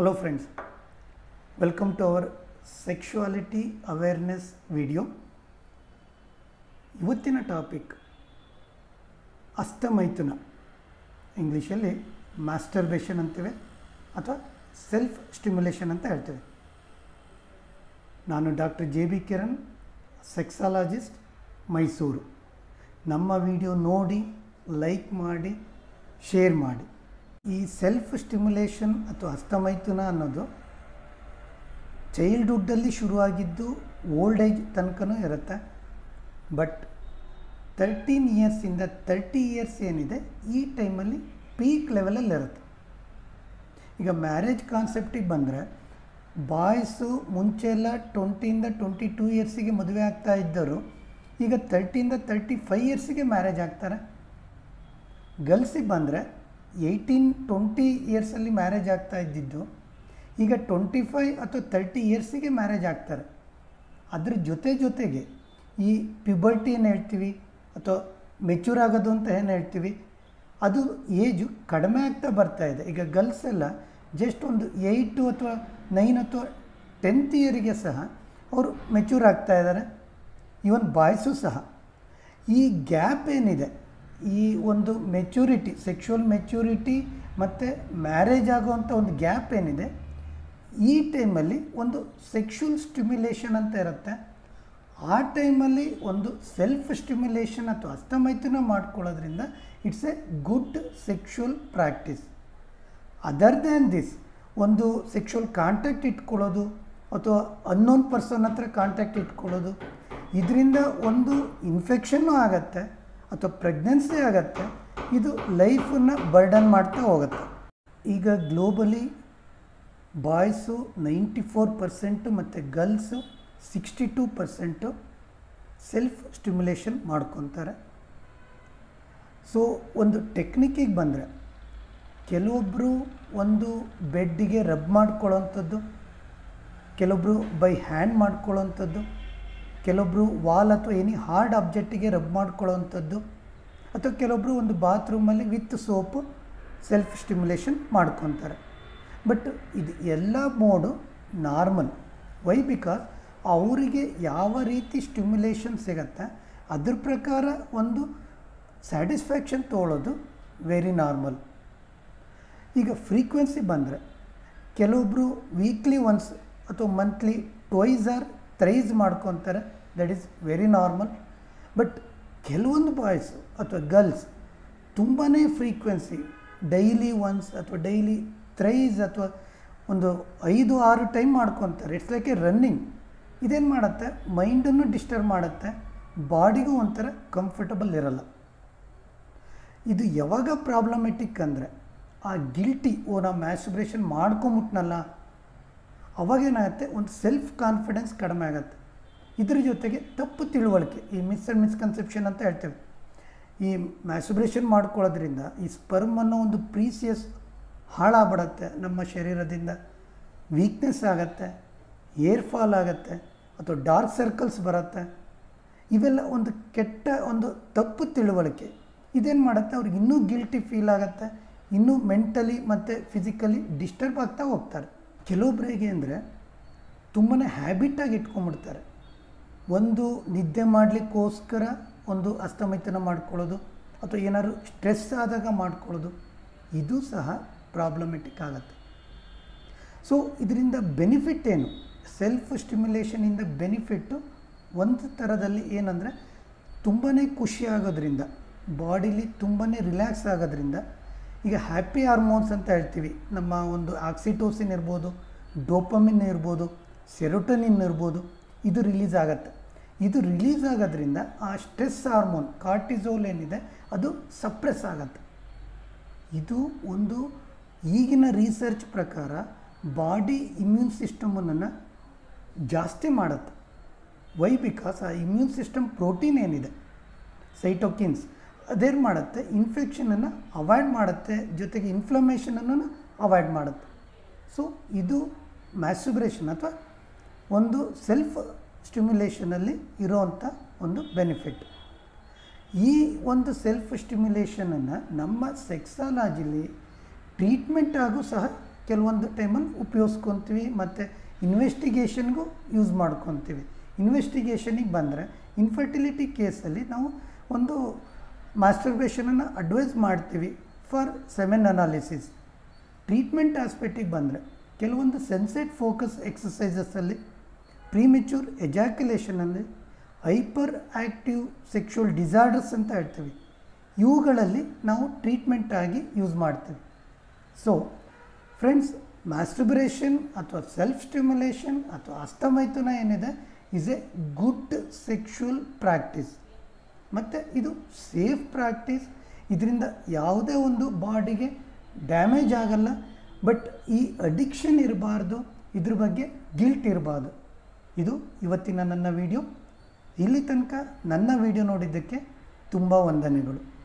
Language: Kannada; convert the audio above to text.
Hello friends, welcome to our sexuality awareness video. ಇವತ್ತಿನ ಟಾಪಿಕ್ ಅಸ್ತಮೈಥುನ ಇಂಗ್ಲೀಷಲ್ಲಿ ಮಾಸ್ಟರ್ಬೇಷನ್ ಅಂತೀವಿ ಅಥವಾ ಸೆಲ್ಫ್ ಸ್ಟಿಮ್ಯುಲೇಷನ್ ಅಂತ ಹೇಳ್ತೇವೆ ನಾನು doctor J B Kiran sexologist Mysuru ನಮ್ಮ ವಿಡಿಯೋ ನೋಡಿ ಲೈಕ್ ಮಾಡಿ ಶೇರ್ ಮಾಡಿ ಈ ಸೆಲ್ಫ್ ಸ್ಟಿಮ್ಯುಲೇಷನ್ ಅಥವಾ ಹಸ್ತಮೈಥುನ ಅನ್ನೋದು ಚೈಲ್ಡ್ಹುಡ್ಡಲ್ಲಿ ಶುರುವಾಗಿದ್ದು ಓಲ್ಡ್ ಏಜ್ ತನಕನೂ ಇರುತ್ತೆ ಬಟ್ ತರ್ಟೀನ್ ಇಯರ್ಸಿಂದ ತರ್ಟಿ ಇಯರ್ಸ್ ಏನಿದೆ ಈ ಟೈಮಲ್ಲಿ ಪೀಕ್ ಲೆವೆಲಲ್ಲಿ ಇರುತ್ತೆ ಈಗ ಮ್ಯಾರೇಜ್ ಕಾನ್ಸೆಪ್ಟಿಗೆ ಬಂದರೆ ಬಾಯ್ಸು ಮುಂಚೆ ಎಲ್ಲ ಟ್ವೆಂಟಿಯಿಂದ ಟ್ವೆಂಟಿ ಟೂ ಇಯರ್ಸಿಗೆ ಮದುವೆ ಆಗ್ತಾ ಇದ್ದರು ಈಗ ತರ್ಟಿಯಿಂದ ತರ್ಟಿ ಫೈವ್ ಇಯರ್ಸಿಗೆ ಮ್ಯಾರೇಜ್ ಆಗ್ತಾರೆ ಗರ್ಲ್ಸಿಗೆ ಬಂದರೆ ಏಯ್ಟೀನ್ ಟ್ವೆಂಟಿ ಇಯರ್ಸಲ್ಲಿ ಮ್ಯಾರೇಜ್ ಆಗ್ತಾ ಇದ್ದಿದ್ದು ಈಗ ಟ್ವೆಂಟಿ ಫೈವ್ ಅಥವಾ ತರ್ಟಿ ಇಯರ್ಸಿಗೆ ಮ್ಯಾರೇಜ್ ಆಗ್ತಾರೆ ಅದ್ರ ಜೊತೆ ಜೊತೆಗೆ ಈ ಪ್ಯುಬರ್ಟಿ ಏನು ಹೇಳ್ತೀವಿ ಅಥವಾ ಮೆಚೂರ್ ಆಗೋದು ಅಂತ ಏನು ಹೇಳ್ತೀವಿ ಅದು ಏಜು ಕಡಿಮೆ ಆಗ್ತಾ ಬರ್ತಾ ಇದೆ ಈಗ ಗರ್ಲ್ಸ್ ಎಲ್ಲ ಜಸ್ಟ್ ಒಂದು ಏಯ್ಟು ಅಥವಾ ನೈನ್ ಅಥವಾ ಟೆಂತ್ ಇಯರಿಗೆ ಸಹ ಅವರು ಮೆಚೂರ್ ಆಗ್ತಾ ಇದ್ದಾರೆ ಈವನ್ ಬಾಯ್ಸು ಸಹ ಈ ಗ್ಯಾಪ್ ಏನಿದೆ ಈ ಒಂದು ಮೆಚುರಿಟಿ ಸೆಕ್ಷುವಲ್ ಮೆಚುರಿಟಿ ಮತ್ತು ಮ್ಯಾರೇಜ್ ಆಗುವಂಥ ಒಂದು ಗ್ಯಾಪ್ ಏನಿದೆ ಈ ಟೈಮಲ್ಲಿ ಒಂದು ಸೆಕ್ಷುವಲ್ ಸ್ಟಿಮ್ಯುಲೇಷನ್ ಅಂತ ಇರುತ್ತೆ ಆ ಟೈಮಲ್ಲಿ ಒಂದು ಸೆಲ್ಫ್ ಸ್ಟಿಮ್ಯುಲೇಷನ್ ಅಥವಾ ಹಸ್ತಮೈಥುನ ಮಾಡ್ಕೊಳ್ಳೋದ್ರಿಂದ it's a good sexual practice other than this ಒಂದು ಸೆಕ್ಷುವಲ್ ಕಾಂಟ್ಯಾಕ್ಟ್ ಇಟ್ಕೊಳ್ಳೋದು ಅಥವಾ ಅನ್ನೋನ್ ಪರ್ಸನ್ ಹತ್ರ ಕಾಂಟ್ಯಾಕ್ಟ್ ಇಟ್ಕೊಳ್ಳೋದು ಇದರಿಂದ ಒಂದು ಇನ್ಫೆಕ್ಷನ್ನು ಆಗತ್ತೆ ಅಥವಾ ಪ್ರೆಗ್ನೆನ್ಸಿ ಆಗತ್ತೆ ಇದು ಲೈಫನ್ನು ಬರ್ಡನ್ ಮಾಡ್ತಾ ಹೋಗುತ್ತೆ ಈಗ globally boys ninety four percent ಮತ್ತು girls sixty two percent self stimulation ಮಾಡ್ಕೊತಾರೆ ಸೊ ಒಂದು ಟೆಕ್ನಿಕ್ಕಿಗೆ ಬಂದರೆ ಕೆಲವೊಬ್ಬರು ಒಂದು ಬೆಡ್ಡಿಗೆ ರಬ್ ಮಾಡ್ಕೊಳ್ಳೋವಂಥದ್ದು ಕೆಲವೊಬ್ಬರು ಬೈ ಹ್ಯಾಂಡ್ ಮಾಡ್ಕೊಳ್ಳೋವಂಥದ್ದು ಕೆಲವೊಬ್ಬರು ವಾಲ್ ಅಥವಾ ಎನಿ ಹಾರ್ಡ್ ಆಬ್ಜೆಕ್ಟಿಗೆ ರಬ್ ಮಾಡ್ಕೊಳ್ಳೋವಂಥದ್ದು ಅಥವಾ ಕೆಲವೊಬ್ಬರು ಒಂದು ಬಾತ್ರೂಮಲ್ಲಿ ವಿತ್ ಸೋಪು ಸೆಲ್ಫ್ ಸ್ಟಿಮ್ಯುಲೇಷನ್ ಮಾಡ್ಕೊತಾರೆ ಬಟ್ ಇದು ಎಲ್ಲ ಮೋಡು ನಾರ್ಮಲ್ ವೈ ಬಿಕಾಸ್ ಅವರಿಗೆ ಯಾವ ರೀತಿ ಸ್ಟಿಮ್ಯುಲೇಷನ್ ಸಿಗತ್ತೆ ಅದ್ರ ಪ್ರಕಾರ ಒಂದು ಸ್ಯಾಟಿಸ್ಫ್ಯಾಕ್ಷನ್ ತೊಗೊಳ್ಳೋದು ವೆರಿ ನಾರ್ಮಲ್ ಈಗ ಫ್ರೀಕ್ವೆನ್ಸಿ ಬಂದರೆ ಕೆಲವೊಬ್ಬರು ವೀಕ್ಲಿ ಒನ್ಸ್ ಅಥವಾ ಮಂತ್ಲಿ ಟ್ವೈಸ್ ಆರ್ ಥ್ರೈಸ್ ಮಾಡ್ಕೊತಾರೆ that is very normal but ಕೆಲವೊಂದು ಬಾಯ್ಸು ಅಥವಾ ಗರ್ಲ್ಸ್ ತುಂಬಾ ಫ್ರೀಕ್ವೆನ್ಸಿ ಡೈಲಿ ಒನ್ಸ್ ಅಥವಾ ಡೈಲಿ ಥ್ರೈಸ್ ಅಥವಾ ಒಂದು ಐದು ಆರು ಟೈಮ್ ಮಾಡ್ಕೊತಾರೆ ಇಟ್ಸ್ ಲೈಕ್ ಎ ರನ್ನಿಂಗ್ ಇದೇನು ಮಾಡುತ್ತೆ ಮೈಂಡನ್ನು ಡಿಸ್ಟರ್ಬ್ ಮಾಡುತ್ತೆ ಬಾಡಿಗೂ ಒಂಥರ ಕಂಫರ್ಟಬಲ್ ಇರಲ್ಲ ಇದು ಯಾವಾಗ ಪ್ರಾಬ್ಲಮೆಟಿಕ್ ಅಂದರೆ ಆ ಗಿಲ್ಟಿ ಓ ನಾವು ಮ್ಯಾಸ್ಟ್ರೇಷನ್ ಮಾಡ್ಕೊಂಬಿಟ್ನಲ್ಲ ಅವಾಗೇನಾಗುತ್ತೆ ಒಂದು ಸೆಲ್ಫ್ ಕಾನ್ಫಿಡೆನ್ಸ್ ಕಡಿಮೆ ಆಗುತ್ತೆ ಇದ್ರ ಜೊತೆಗೆ ತಪ್ಪು ತಿಳುವಳಿಕೆ ಈ ಮಿಸ್ ಆ್ಯಂಡ್ ಮಿಸ್ಕನ್ಸೆಪ್ಷನ್ ಅಂತ ಹೇಳ್ತೇವೆ ಈ ಮ್ಯಾಸ್ಟ್ರೇಷನ್ ಮಾಡ್ಕೊಳ್ಳೋದ್ರಿಂದ ಈ ಸ್ಪರ್ಮ್ ಅನ್ನೋ ಒಂದು ಪ್ರೀಸಿಯಸ್ ಹಾಳಾಗ್ಬಿಡತ್ತೆ ನಮ್ಮ ಶರೀರದಿಂದ ವೀಕ್ನೆಸ್ ಆಗುತ್ತೆ ಏರ್ ಫಾಲ್ ಆಗುತ್ತೆ ಅಥವಾ ಡಾರ್ಕ್ ಸರ್ಕಲ್ಸ್ ಬರುತ್ತೆ ಇವೆಲ್ಲ ಒಂದು ಕೆಟ್ಟ ಒಂದು ತಪ್ಪು ತಿಳುವಳಿಕೆ ಇದೇನು ಮಾಡುತ್ತೆ ಅವ್ರಿಗೆ ಇನ್ನೂ ಗಿಲ್ಟಿ ಫೀಲ್ ಆಗುತ್ತೆ ಇನ್ನೂ ಮೆಂಟಲಿ ಮತ್ತು ಫಿಸಿಕಲಿ ಡಿಸ್ಟರ್ಬ್ ಆಗ್ತಾ ಹೋಗ್ತಾರೆ ಕೆಲವೊಬ್ರು ಹೇಗೆ ಅಂದರೆ ತುಂಬಾ ಹ್ಯಾಬಿಟಾಗಿ ಇಟ್ಕೊಂಡ್ಬಿಡ್ತಾರೆ ಒಂದು ನಿದ್ದೆ ಮಾಡಲಿಕ್ಕೋಸ್ಕರ ಒಂದು ಅಸ್ತಮೈಥನ ಮಾಡ್ಕೊಳ್ಳೋದು ಅಥವಾ ಏನಾದ್ರು ಸ್ಟ್ರೆಸ್ ಆದಾಗ ಮಾಡ್ಕೊಳ್ಳೋದು ಇದು ಸಹ ಪ್ರಾಬ್ಲಮೆಟಿಕ್ ಆಗುತ್ತೆ ಸೊ ಇದರಿಂದ ಬೆನಿಫಿಟ್ ಏನು ಸೆಲ್ಫ್ ಸ್ಟಿಮ್ಯುಲೇಷನಿಂದ ಬೆನಿಫಿಟ್ಟು ಒಂದು ಥರದಲ್ಲಿ ಏನಂದರೆ ತುಂಬಾ ಖುಷಿ ಆಗೋದ್ರಿಂದ ಬಾಡಿಲಿ ತುಂಬಾ ರಿಲ್ಯಾಕ್ಸ್ ಆಗೋದ್ರಿಂದ ಈಗ ಹ್ಯಾಪಿ ಹಾರ್ಮೋನ್ಸ್ ಅಂತ ಹೇಳ್ತೀವಿ ನಮ್ಮ ಒಂದು ಆಕ್ಸಿಟೋಸಿನ್ ಇರ್ಬೋದು ಡೋಪಮಿನ್ ಇರ್ಬೋದು ಸೆರೋಟನಿನ್ ಇರ್ಬೋದು ಇದು ರಿಲೀಸ್ ಆಗುತ್ತೆ ಇದು ರಿಲೀಸ್ ಆಗೋದ್ರಿಂದ ಆ ಸ್ಟ್ರೆಸ್ ಹಾರ್ಮೋನ್ ಕಾರ್ಟಿಸೋಲ್ ಏನಿದೆ ಅದು ಸಪ್ರೆಸ್ ಆಗುತ್ತೆ ಇದು ಒಂದು ಈಗಿನ ರಿಸರ್ಚ್ ಪ್ರಕಾರ ಬಾಡಿ ಇಮ್ಯೂನ್ ಸಿಸ್ಟಮನ್ನು ಜಾಸ್ತಿ ಮಾಡುತ್ತೆ ವೈ ಬಿಕಾಸ್ ಆ ಇಮ್ಯೂನ್ ಸಿಸ್ಟಮ್ ಪ್ರೋಟೀನ್ ಏನಿದೆ ಸೈಟೋಕಿನ್ಸ್ ಅದೇನು ಮಾಡುತ್ತೆ ಇನ್ಫೆಕ್ಷನನ್ನು ಅವಾಯ್ಡ್ ಮಾಡುತ್ತೆ ಜೊತೆಗೆ ಇನ್ಫ್ಲಮೇಷನನ್ನು ಅವಾಯ್ಡ್ ಮಾಡುತ್ತೆ ಸೊ ಇದು ಮ್ಯಾಸ್ಟುಬ್ರೇಷನ್ ಅಥವಾ ಒಂದು ಸೆಲ್ಫ್ ಸ್ಟಿಮ್ಯುಲೇಷನಲ್ಲಿ ಇರೋವಂಥ ಒಂದು ಬೆನಿಫಿಟ್ ಈ ಒಂದು ಸೆಲ್ಫ್ ಸ್ಟಿಮ್ಯುಲೇಷನನ್ನು ನಮ್ಮ ಸೆಕ್ಸಾಲಜಿಲಿ ಟ್ರೀಟ್ಮೆಂಟ್ ಆಗು ಸಹ ಕೆಲವೊಂದು ಟೈಮಲ್ಲಿ ಉಪಯೋಗಿಸ್ಕೊತೀವಿ ಮತ್ತು ಇನ್ವೆಸ್ಟಿಗೇಷನ್ಗೂ ಯೂಸ್ ಮಾಡ್ಕೊತೀವಿ ಇನ್ವೆಸ್ಟಿಗೇಷನಿಗೆ ಬಂದರೆ ಇನ್ಫರ್ಟಿಲಿಟಿ ಕೇಸಲ್ಲಿ ನಾವು ಒಂದು ಮಾಸ್ಟರ್ಬೇಷನನ್ನು ಅಡ್ವೈಸ್ ಮಾಡ್ತೀವಿ ಫಾರ್ ಸೆಮೆನ್ ಅನಾಲಿಸಿಸ್ ಟ್ರೀಟ್ಮೆಂಟ್ ಆಸ್ಪೆಕ್ಟಿಗೆ ಬಂದರೆ ಕೆಲವೊಂದು ಸೆನ್ಸೆಟ್ ಫೋಕಸ್ ಎಕ್ಸಸೈಸಸಲ್ಲಿ ಪ್ರೀಮೆಚ್ಯೂರ್ ಎಜಾಕ್ಯುಲೇಷನಲ್ಲಿ ಹೈಪರ್ ಆ್ಯಕ್ಟಿವ್ ಸೆಕ್ಷುವಲ್ ಡಿಸಾರ್ಡರ್ಸ್ ಅಂತ ಹೇಳ್ತೀವಿ ಇವುಗಳಲ್ಲಿ ನಾವು ಟ್ರೀಟ್ಮೆಂಟ್ ಆಗಿ ಯೂಸ್ ಮಾಡ್ತೀವಿ ಸೊ ಫ್ರೆಂಡ್ಸ್ ಮಾಸ್ಟರ್ಬರೇಷನ್ ಅಥವಾ ಸೆಲ್ಫ್ ಸ್ಟಿಮ್ಯುಲೇಷನ್ ಅಥವಾ ಹಸ್ತಮೈಥುನ ಏನಿದೆ is a good sexual practice ಮತ್ತು ಇದು ಸೇಫ್ ಪ್ರಾಕ್ಟೀಸ್ ಇದರಿಂದ ಯಾವುದೇ ಒಂದು ಬಾಡಿಗೆ ಡ್ಯಾಮೇಜ್ ಆಗಲ್ಲ ಬಟ್ ಈ ಅಡಿಕ್ಷನ್ ಇರಬಾರ್ದು ಇದ್ರ ಬಗ್ಗೆ ಗಿಲ್ಟ್ ಇರಬಾರ್ದು ಇದು ಇವತ್ತಿನ ನನ್ನ ವಿಡಿಯೋ ಇಲ್ಲಿ ತನಕ ನನ್ನ ವಿಡಿಯೋ ನೋಡಿದ್ದಕ್ಕೆ ತುಂಬ ವಂದನೆಗಳು